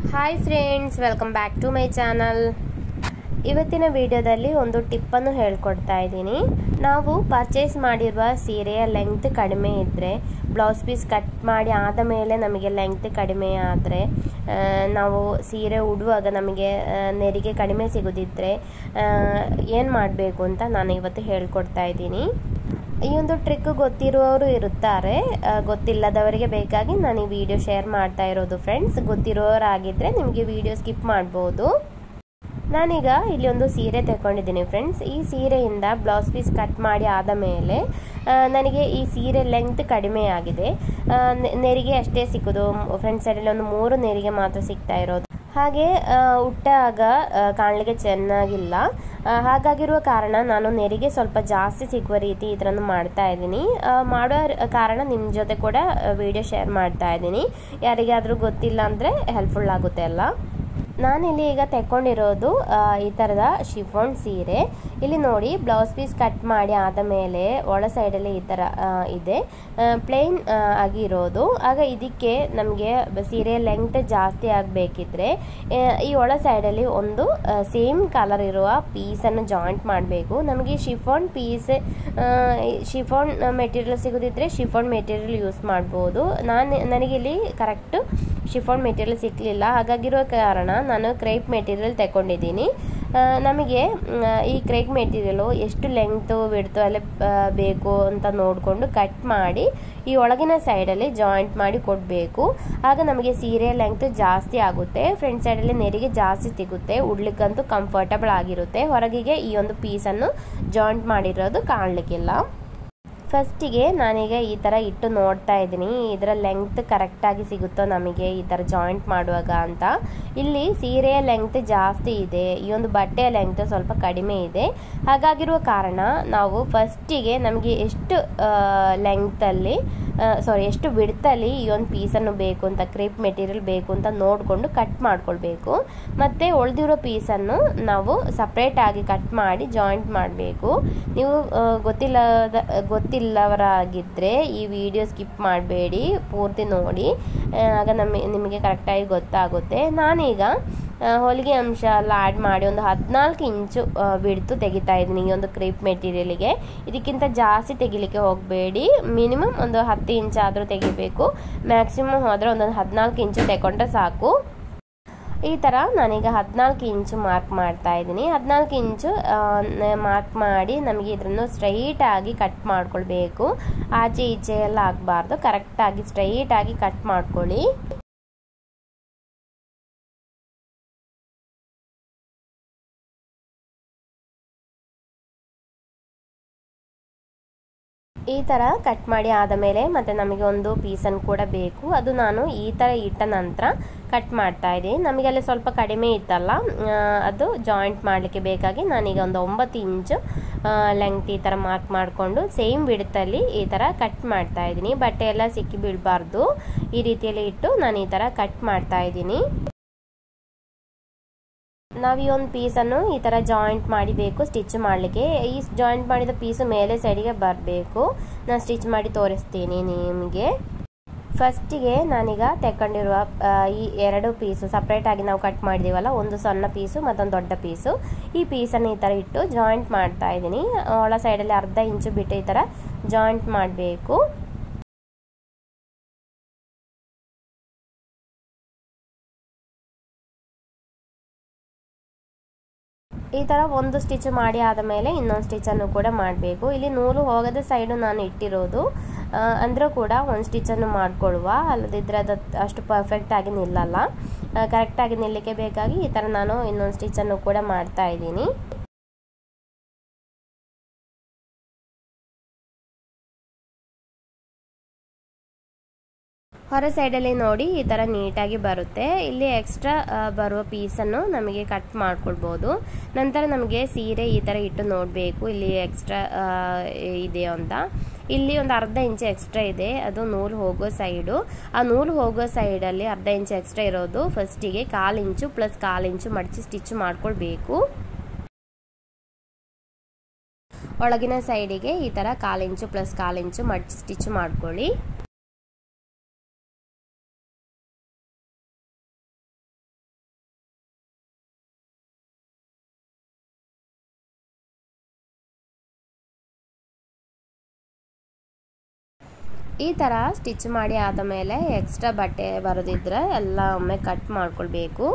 hi friends welcome back to my channel ಇವತ್ತಿನ ವಿಡಿಯೋದಲ್ಲಿ ಒಂದು ಟಿಪ್ಪನ್ನು ಹೇಳ್ಕೊಡ್ತಾ ಇದ್ದೀನಿ ನಾವು ಪರ್ಚೇಸ್ ಮಾಡಿರುವ ಸೀರೆಯ ಲೆಂಗ್ತ್ ಕಡಿಮೆ ಇದ್ದರೆ ಬ್ಲೌಸ್ ಪೀಸ್ ಕಟ್ ಮಾಡಿ ಆದ ಮೇಲೆ ನಮಗೆ ಲೆಂಗ್ತ್ ಕಡಿಮೆ ಆದರೆ ನಾವು ಸೀರೆ ಉಡುವಾಗ ನಮಗೆ ಆ, ನೆರಿಗೆ ಕಡಿಮೆ ಸಿಗೋದಿದ್ರೆ ಏನು ಮಾಡಬೇಕು ಅಂತ ನಾನು ಇವತ್ತು ಹೇಳ್ಕೊಡ್ತಾ ಇದ್ದೀನಿ ಈ ಒಂದು ಟ್ರಿಕ್ ಗೊತ್ತಿರುವವರು ಇರುತ್ತಾರೆ ಆ, ಗೊತ್ತಿಲ್ಲದವರಿಗೆ ಬೇಕಾಗಿ ನಾನು ಈ ವಿಡಿಯೋ ಶೇರ್ ಮಾಡ್ತಾ ಇರೋದು ಫ್ರೆಂಡ್ಸ್ ಗೊತ್ತಿರೋರಾಗಿದ್ದರೆ ನಿಮಗೆ ವಿಡಿಯೋ ಸ್ಕಿಪ್ ಮಾಡ್ಬೋದು ನಾನೀಗ ಇಲ್ಲಿ ಒಂದು ಸೀರೆ ತಗೊಂಡಿದ್ದೀನಿ ಫ್ರೆಂಡ್ಸ್ ಈ ಸೀರೆಯಿಂದ ಬ್ಲೌಸ್ ಪೀಸ್ ಕಟ್ ಮಾಡಿ ಆದ ಮೇಲೆ ಆ, ನನಗೆ ಈ ಸೀರೆ ಲೆಂಗ್ತ್ ಕಡಿಮೆ ಆಗಿದೆ ಆ, ನೆ- ನೆರಿಗೆ ಅಷ್ಟೇ ಸಿಕ್ಕೋದು ಫ್ರೆಂಡ್ ಸೈಡಲ್ಲಿ ಒಂದು ಮೂರು ನೆರಿಗೆ ಮಾತ್ರ ಸಿಗ್ತಾ ಇರೋದು ಹಾಗೆ ಆ, ಉಟ್ಟಾಗ ಆ, ಕಾಣಲಿಕ್ಕೆ ಚೆನ್ನಾಗಿಲ್ಲ ಆ, ಹಾಗಾಗಿರುವ ಕಾರಣ ನಾನು ನೆರಿಗೆ ಸ್ವಲ್ಪ ಜಾಸ್ತಿ ಸಿಗುವ ರೀತಿ ಇದನ್ನು ಮಾಡ್ತಾ ಇದ್ದೀನಿ ಆ, ಮಾಡೋ ಕಾರಣ ನಿಮ್ಮ ಜೊತೆ ಕೂಡ ವಿಡಿಯೋ ಶೇರ್ ಮಾಡ್ತಾ ಇದ್ದೀನಿ ಯಾರಿಗಾದರೂ ಗೊತ್ತಿಲ್ಲ ಅಂದರೆ ಹೆಲ್ಪ್ಫುಲ್ ಆಗುತ್ತೆ ಅಲ್ಲ ನಾನಿಲ್ಲಿ ಈಗ ತೆಕ್ಕೊಂಡಿರೋದು ಆ, ಈ ಥರದ ಶಿಫಾನ್ ಸೀರೆ ಇಲ್ಲಿ ನೋಡಿ ಬ್ಲೌಸ್ ಪೀಸ್ ಕಟ್ ಮಾಡಿ ಆದ ಮೇಲೆ ಒಳ ಸೈಡಲ್ಲಿ ಈ ಥರ ಆ, ಇದೆ ಪ್ಲೇನ್ ಆಗಿರೋದು ಆಗ ಇದಕ್ಕೆ ನಮಗೆ ಸೀರೆ ಲೆಂಗ್ತ್ ಜಾಸ್ತಿ ಆಗಬೇಕಿದ್ರೆ ಈ ಒಳ ಸೈಡಲ್ಲಿ ಒಂದು ಸೇಮ್ ಕಲರ್ ಇರುವ ಪೀಸನ್ನು ಜಾಯಿಂಟ್ ಮಾಡಬೇಕು ನಮಗೆ ಶಿಫಾನ್ ಪೀಸ್ ಶಿಫಾನ್ ಮೆಟೀರಿಯಲ್ ಸಿಗೋದಿದ್ರೆ ಶಿಫಾನ್ ಮೆಟೀರಿಯಲ್ ಯೂಸ್ ಮಾಡ್ಬೋದು ನಾನು ನನಗಿಲ್ಲಿ ಕರೆಕ್ಟ್ ಶಿಫಾನ್ ಮೆಟೀರಿಯಲ್ ಸಿಕ್ಕಲಿಲ್ಲ ಹಾಗಾಗಿರೋ ಕಾರಣ ನಾನು ಕ್ರೇಪ್ ಮೆಟೀರಿಯಲ್ ತಗೊಂಡಿದ್ದೀನಿ ಆ, ನಮಗೆ ಮ್, ಈ ಕ್ರೇಪ್ ಮೆಟೀರಿಯಲು ಎಷ್ಟು ಲೆಂಗ್ತು ಬಿಡ್ತು ಎಲ್ಲ ಆ, ಬೇಕು ಅಂತ ನೋಡಿಕೊಂಡು ಕಟ್ ಮಾಡಿ ಈ ಒಳಗಿನ ಸೈಡಲ್ಲಿ ಜಾಯಿಂಟ್ ಮಾಡಿ ಕೊಡಬೇಕು ಆಗ ನಮಗೆ ಸೀರೆ ಲೆಂಗ್ತ್ ಜಾಸ್ತಿ ಆಗುತ್ತೆ ಫ್ರಂಟ್ ಸೈಡಲ್ಲಿ ನೆರಿಗೆ ಜಾಸ್ತಿ ಸಿಗುತ್ತೆ ಉಡ್ಲಿಕ್ಕಂತೂ ಕಂಫರ್ಟಬಲ್ ಆಗಿರುತ್ತೆ ಹೊರಗಿಗೆ ಈ ಒಂದು ಪೀಸನ್ನು ಜಾಯಿಂಟ್ ಮಾಡಿರೋದು ಕಾಣಲಿಕ್ಕಿಲ್ಲ ಫಸ್ಟಿಗೆ ನಾನೀಗ ಈ ಥರ ಇಟ್ಟು ನೋಡ್ತಾ ಇದ್ದೀನಿ ಇದರ ಲೆಂಗ್ತ್ ಕರೆಕ್ಟಾಗಿ ಸಿಗುತ್ತೋ ನಮಗೆ ಈ ಥರ ಜಾಯಿಂಟ್ ಮಾಡುವಾಗ ಅಂತ ಇಲ್ಲಿ ಸೀರೆಯ ಲೆಂಗ್ತ್ ಜಾಸ್ತಿ ಇದೆ ಈ ಒಂದು ಬಟ್ಟೆಯ ಲೆಂಗ್ತ್ ಸ್ವಲ್ಪ ಕಡಿಮೆ ಇದೆ ಹಾಗಾಗಿರುವ ಕಾರಣ ನಾವು ಫಸ್ಟಿಗೆ ನಮಗೆ ಎಷ್ಟು ಲೆಂಗ್ತಲ್ಲಿ ಸಾರಿ ಎಷ್ಟು ಬಿಡ್ತಲ್ಲಿ ಈ ಒಂದು ಪೀಸನ್ನು ಬೇಕು ಅಂತ ಕ್ರೇಪ್ ಮೆಟೀರಿಯಲ್ ಬೇಕು ಅಂತ ನೋಡಿಕೊಂಡು ಕಟ್ ಮಾಡ್ಕೊಳ್ಬೇಕು ಮತ್ತು ಉಳಿದಿರೋ ಪೀಸನ್ನು ನಾವು ಸಪ್ರೇಟಾಗಿ ಕಟ್ ಮಾಡಿ ಜಾಯಿಂಟ್ ಮಾಡಬೇಕು ನೀವು ಆ, ಗೊತ್ತಿಲ್ಲದ ಗೊತ್ತಿಲ್ಲವರಾಗಿದ್ದರೆ ಈ ವಿಡಿಯೋ ಸ್ಕಿಪ್ ಮಾಡಬೇಡಿ ಪೂರ್ತಿ ನೋಡಿ ಆ, ಆಗ ನಮಗೆ ನಿಮಗೆ ಕರೆಕ್ಟಾಗಿ ಗೊತ್ತಾಗುತ್ತೆ ನಾನೀಗ ಆ, ಹೊಲಿಗೆ ಅಂಶ ಎಲ್ಲ ಆ್ಯಡ್ ಮಾಡಿ ಒಂದು ಹದಿನಾಲ್ಕು ಇಂಚು ಬಿಡ್ತು ತೆಗಿತಾ ಇದ್ದೀನಿ ಈ ಒಂದು ಕ್ರೇಪ್ ಮೆಟೀರಿಯಲಿಗೆ ಇದಕ್ಕಿಂತ ಜಾಸ್ತಿ ತೆಗಿಲಿಕ್ಕೆ ಹೋಗಬೇಡಿ ಮಿನಿಮಮ್ ಒಂದು ಹತ್ತು ಇಂಚ್ ಆದರೂ ತೆಗಿಬೇಕು ಮ್ಯಾಕ್ಸಿಮಮ್ ಹೋದರೆ ಒಂದೊಂದು ಹದಿನಾಲ್ಕು ಇಂಚು ತೆಗೊಂಡ್ರೆ ಸಾಕು ಈ ಥರ ನಾನೀಗ ಹದಿನಾಲ್ಕು ಇಂಚು ಮಾರ್ಕ್ ಮಾಡ್ತಾ ಇದ್ದೀನಿ ಹದಿನಾಲ್ಕು ಇಂಚು ಮಾರ್ಕ್ ಮಾಡಿ ನಮಗೆ ಇದನ್ನು ಸ್ಟ್ರೈಟಾಗಿ ಕಟ್ ಮಾಡ್ಕೊಳ್ಬೇಕು ಆಚೆ ಈಚೆ ಎಲ್ಲ ಆಗಬಾರ್ದು ಕರೆಕ್ಟಾಗಿ ಸ್ಟ್ರೈಟಾಗಿ ಕಟ್ ಮಾಡ್ಕೊಳ್ಳಿ ಈ ಥರ ಕಟ್ ಮಾಡಿ ಆದ ಮೇಲೆ ಮತ್ತು ನಮಗೆ ಒಂದು ಪೀಸನ್ನು ಕೂಡ ಬೇಕು ಅದು ನಾನು ಈ ಥರ ಇಟ್ಟ ನಂತರ ಕಟ್ ಮಾಡ್ತಾ ಇದ್ದೀನಿ ನಮಗೆ ಅಲ್ಲಿ ಸ್ವಲ್ಪ ಕಡಿಮೆ ಇತ್ತಲ್ಲ ಆ, ಅದು ಜಾಯಿಂಟ್ ಮಾಡಲಿಕ್ಕೆ ಬೇಕಾಗಿ ನಾನೀಗ ಒಂದು ಒಂಬತ್ತು ಇಂಚು ಲೆಂಗ್ತ್ ಈ ಥರ ಮಾರ್ಕ್ ಮಾಡಿಕೊಂಡು ಸೇಮ್ ಬಿಡ್ತಲ್ಲಿ ಈ ಥರ ಕಟ್ ಮಾಡ್ತಾ ಇದ್ದೀನಿ ಬಟ್ಟೆ ಎಲ್ಲ ಸಿಕ್ಕಿ ಬೀಳಬಾರ್ದು ಈ ರೀತಿಯಲ್ಲಿ ಇಟ್ಟು ನಾನು ಈ ಥರ ಕಟ್ ಮಾಡ್ತಾ ಇದ್ದೀನಿ ನಾವು ಈ ಒಂದು ಪೀಸನ್ನು ಈ ಥರ ಜಾಯಿಂಟ್ ಮಾಡಿಬೇಕು ಸ್ಟಿಚ್ ಮಾಡಲಿಕ್ಕೆ ಈ ಜಾಯಿಂಟ್ ಮಾಡಿದ ಪೀಸು ಮೇಲೆ ಸೈಡಿಗೆ ಬರಬೇಕು ನಾನು ಸ್ಟಿಚ್ ಮಾಡಿ ತೋರಿಸ್ತೀನಿ ನಿಮಗೆ ಫಸ್ಟಿಗೆ ನಾನೀಗ ತೆಕ್ಕೊಂಡಿರುವ ಆ, ಈ ಎರಡು ಪೀಸು ಸಪ್ರೇಟಾಗಿ ನಾವು ಕಟ್ ಮಾಡಿದ್ದೀವಲ್ಲ ಒಂದು ಸಣ್ಣ ಪೀಸು ಮತ್ತೊಂದು ದೊಡ್ಡ ಪೀಸು ಈ ಪೀಸನ್ನು ಈ ಥರ ಇಟ್ಟು ಜಾಯಿಂಟ್ ಮಾಡ್ತಾ ಇದ್ದೀನಿ ಒಳ ಸೈಡಲ್ಲಿ ಅರ್ಧ ಇಂಚು ಬಿಟ್ಟು ಈ ಥರ ಜಾಯಿಂಟ್ ಮಾಡಬೇಕು ಈ ಥರ ಒಂದು ಸ್ಟಿಚ್ ಮಾಡಿ ಆದ ಮೇಲೆ ಇನ್ನೊಂದು ಸ್ಟಿಚನ್ನು ಕೂಡ ಮಾಡಬೇಕು ಇಲ್ಲಿ ನೂಲು ಹೋಗದ ಸೈಡು ನಾನು ಇಟ್ಟಿರೋದು ಆ, ಅಂದರೂ ಕೂಡ ಒಂದು ಸ್ಟಿಚನ್ನು ಮಾಡಿಕೊಳ್ಳುವ ಅಲ್ಲದಿದ್ದರೆ ಅದು ಅಷ್ಟು ಪರ್ಫೆಕ್ಟಾಗಿ ನಿಲ್ಲಲ್ಲ ಕರೆಕ್ಟಾಗಿ ನಿಲ್ಲಕ್ಕೆ ಬೇಕಾಗಿ ಈ ಥರ ನಾನು ಇನ್ನೊಂದು ಸ್ಟಿಚನ್ನು ಕೂಡ ಮಾಡ್ತಾ ಇದ್ದೀನಿ ಹೊರ ಸೈಡಲ್ಲಿ ನೋಡಿ ಈ ಥರ ನೀಟಾಗಿ ಬರುತ್ತೆ ಇಲ್ಲಿ ಎಕ್ಸ್ಟ್ರಾ ಬರುವ ಪೀಸನ್ನು ನಮಗೆ ಕಟ್ ಮಾಡ್ಕೊಳ್ಬೋದು ನಂತರ ನಮಗೆ ಸೀರೆ ಈ ಥರ ಇಟ್ಟು ನೋಡಬೇಕು ಇಲ್ಲಿ ಎಕ್ಸ್ಟ್ರಾ ಇದೆಯೋ ಅಂತ ಇಲ್ಲಿ ಒಂದು ಅರ್ಧ ಇಂಚ್ ಎಕ್ಸ್ಟ್ರಾ ಇದೆ ಅದು ನೂಲು ಹೋಗೋ ಸೈಡು ಆ ನೂಲು ಹೋಗೋ ಸೈಡಲ್ಲಿ ಅರ್ಧ ಇಂಚ್ ಎಕ್ಸ್ಟ್ರಾ ಇರೋದು ಫಸ್ಟಿಗೆ ಕಾಲು ಇಂಚು ಪ್ಲಸ್ ಕಾಲು ಇಂಚು ಮಡಚಿ ಸ್ಟಿಚ್ ಮಾಡ್ಕೊಳ್ಬೇಕು ಒಳಗಿನ ಸೈಡಿಗೆ ಈ ಥರ ಕಾಲು ಇಂಚು ಪ್ಲಸ್ ಕಾಲು ಇಂಚು ಮಡಚಿ ಸ್ಟಿಚ್ ಮಾಡ್ಕೊಳ್ಳಿ ಈ ಥರ ಸ್ಟಿಚ್ ಮಾಡಿ ಆದ ಮೇಲೆ ಎಕ್ಸ್ಟ್ರಾ ಬಟ್ಟೆ ಬರೋದಿದ್ರೆ ಎಲ್ಲ ಒಮ್ಮೆ ಕಟ್ ಮಾಡ್ಕೊಳ್ಬೇಕು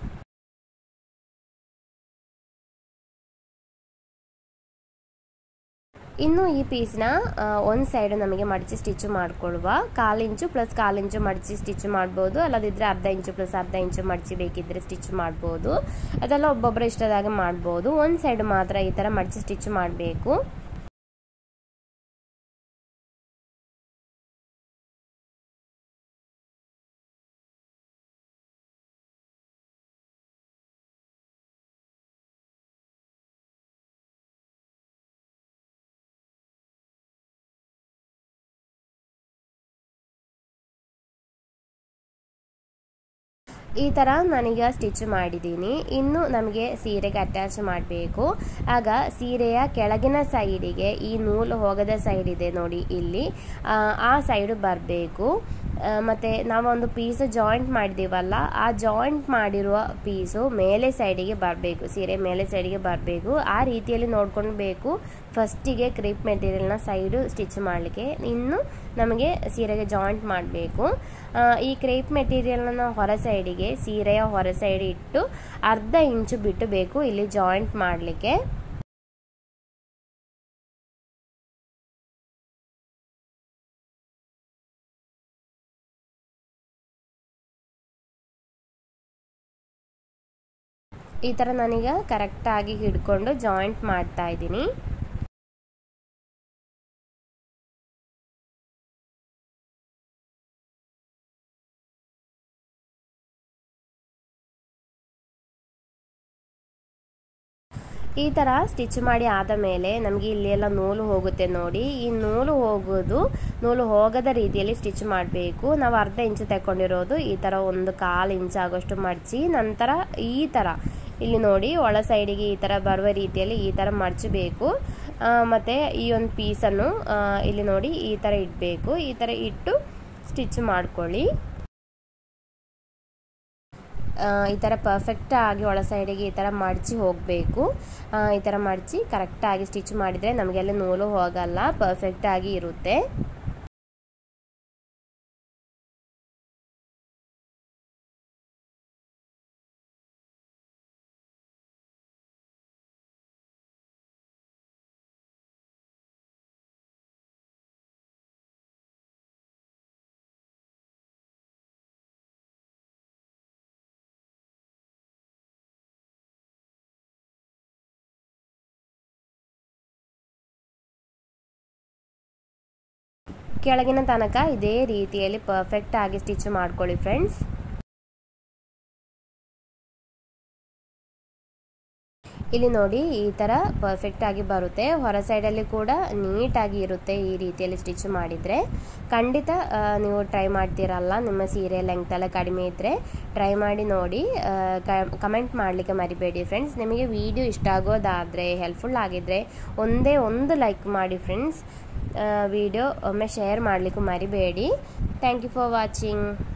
ಇನ್ನು ಈ ಪೀಸ್ನ ಒಂದು ಸೈಡ್ ನಮಗೆ ಮಡಚಿ ಸ್ಟಿಚ್ ಮಾಡ್ಕೊಳ್ಳುವ ಕಾಲು ಇಂಚು ಪ್ಲಸ್ ಕಾಲು ಇಂಚು ಮಡಚಿ ಸ್ಟಿಚ್ ಮಾಡ್ಬೋದು ಅಲ್ಲದಿದ್ದರೆ ಅರ್ಧ ಇಂಚು ಪ್ಲಸ್ ಅರ್ಧ ಇಂಚು ಮಡಚಿ ಬೇಕಿದ್ದರೆ ಸ್ಟಿಚ್ ಮಾಡ್ಬೋದು ಅದೆಲ್ಲ ಒಬ್ಬೊಬ್ಬರ ಇಷ್ಟದಾಗ ಮಾಡ್ಬೋದು ಒಂದು ಸೈಡ್ ಮಾತ್ರ ಈ ಥರ ಮಡಚಿ ಸ್ಟಿಚ್ ಮಾಡಬೇಕು ಈ ಥರ ನಾನೀಗ ಸ್ಟಿಚ್ ಮಾಡಿದ್ದೀನಿ ಇನ್ನು ನಮಗೆ ಸೀರೆಗೆ ಅಟ್ಯಾಚ್ ಮಾಡಬೇಕು ಆಗ ಸೀರೆಯ ಕೆಳಗಿನ ಸೈಡಿಗೆ ಈ ನೂಲು ಹೋಗದ ಸೈಡ್ ಇದೆ ನೋಡಿ ಇಲ್ಲಿ ಆ ಸೈಡು ಬರಬೇಕು ಮತ್ತು ನಾವೊಂದು ಪೀಸ್ ಜಾಯಿಂಟ್ ಮಾಡಿದ್ದೀವಲ್ಲ ಆ ಜಾಯಿಂಟ್ ಮಾಡಿರುವ ಪೀಸು ಮೇಲೆ ಸೈಡಿಗೆ ಬರಬೇಕು ಸೀರೆ ಮೇಲೆ ಸೈಡಿಗೆ ಬರಬೇಕು ಆ ರೀತಿಯಲ್ಲಿ ನೋಡ್ಕೊಂಡು ಬೇಕು ಫಸ್ಟಿಗೆ ಕ್ರೀಪ್ ಮೆಟೀರಿಯಲ್ನ ಸೈಡು ಸ್ಟಿಚ್ ಮಾಡಲಿಕ್ಕೆ ಇನ್ನು ನಮಗೆ ಸೀರೆಗೆ ಜಾಯಿಂಟ್ ಮಾಡಬೇಕು ಈ ಕ್ರೇಪ್ ಮೆಟೀರಿಯಲ್ನ ಹೊರ ಸೈಡಿಗೆ ಸೀರೆಯ ಹೊರ ಸೈಡ್ ಇಟ್ಟು ಅರ್ಧ ಇಂಚು ಬಿಟ್ಟು ಬೇಕು ಇಲ್ಲಿ ಜಾಯಿಂಟ್ ಮಾಡಲಿಕ್ಕೆ ಈ ಥರ ನಾನೀಗ ಕರೆಕ್ಟಾಗಿ ಹಿಡ್ಕೊಂಡು ಜಾಯಿಂಟ್ ಮಾಡ್ತಾ ಇದ್ದೀನಿ ಈ ಥರ ಸ್ಟಿಚ್ ಮಾಡಿ ಆದ ಮೇಲೆ ನಮಗೆ ಇಲ್ಲಿ ಎಲ್ಲ ನೂಲು ಹೋಗುತ್ತೆ ನೋಡಿ ಈ ನೂಲು ಹೋಗೋದು ನೂಲು ಹೋಗದ ರೀತಿಯಲ್ಲಿ ಸ್ಟಿಚ್ ಮಾಡಬೇಕು ನಾವು ಅರ್ಧ ಇಂಚು ತಗೊಂಡಿರೋದು ಈ ಥರ ಒಂದು ಕಾಲು ಇಂಚ್ ಆಗೋಷ್ಟು ಮಡಚಿ ನಂತರ ಈ ಥರ ಇಲ್ಲಿ ನೋಡಿ ಒಳ ಸೈಡಿಗೆ ಈ ಥರ ಬರುವ ರೀತಿಯಲ್ಲಿ ಈ ಥರ ಮಡಚಬೇಕು ಮತ್ತು ಈ ಒಂದು ಪೀಸನ್ನು ಇಲ್ಲಿ ನೋಡಿ ಈ ಥರ ಇಡಬೇಕು ಈ ಥರ ಇಟ್ಟು ಸ್ಟಿಚ್ ಮಾಡ್ಕೊಳ್ಳಿ ಈ ಥರ ಪರ್ಫೆಕ್ಟಾಗಿ ಒಳ ಸೈಡಿಗೆ ಈ ಥರ ಮಡಚಿ ಹೋಗಬೇಕು ಈ ಥರ ಮಡಚಿ ಕರೆಕ್ಟಾಗಿ ಸ್ಟಿಚ್ ಮಾಡಿದರೆ ನಮಗೆಲ್ಲ ನೂಲು ಹೋಗಲ್ಲ ಪರ್ಫೆಕ್ಟಾಗಿ ಇರುತ್ತೆ ಕೆಳಗಿನ ತನಕ ಇದೇ ರೀತಿಯಲ್ಲಿ ಪರ್ಫೆಕ್ಟ್ ಆಗಿ ಸ್ಟಿಚ್ ಮಾಡ್ಕೊಳ್ಳಿ ಫ್ರೆಂಡ್ಸ್ ಇಲ್ಲಿ ನೋಡಿ ಈ ಥರ ಪರ್ಫೆಕ್ಟ್ ಆಗಿ ಬರುತ್ತೆ ಹೊರ ಸೈಡಲ್ಲಿ ಕೂಡ ನೀಟಾಗಿ ಇರುತ್ತೆ ಈ ರೀತಿಯಲ್ಲಿ ಸ್ಟಿಚ್ ಮಾಡಿದರೆ ಖಂಡಿತ ನೀವು ಟ್ರೈ ಮಾಡ್ತೀರಲ್ಲ ನಿಮ್ಮ ಸೀರೆ ಲೆಂತ್ ಎಲ್ಲ ಕಡಿಮೆ ಇದ್ದರೆ ಟ್ರೈ ಮಾಡಿ ನೋಡಿ ಕಮೆಂಟ್ ಮಾಡಲಿಕ್ಕೆ ಮರಿಬೇಡಿ ಫ್ರೆಂಡ್ಸ್ ನಿಮಗೆ ವಿಡಿಯೋ ಇಷ್ಟ ಆಗೋದಾದರೆ ಹೆಲ್ಪ್ಫುಲ್ ಆಗಿದ್ದರೆ ಒಂದೇ ಒಂದು ಲೈಕ್ ಮಾಡಿ ಫ್ರೆಂಡ್ಸ್ ವಿಡಿಯೋ ಒಮ್ಮೆ ಶೇರ್ ಮಾಡಲಿಕ್ಕೂ ಮರಿಬೇಡಿ ಥ್ಯಾಂಕ್ ಯು ಫಾರ್ ವಾಚಿಂಗ್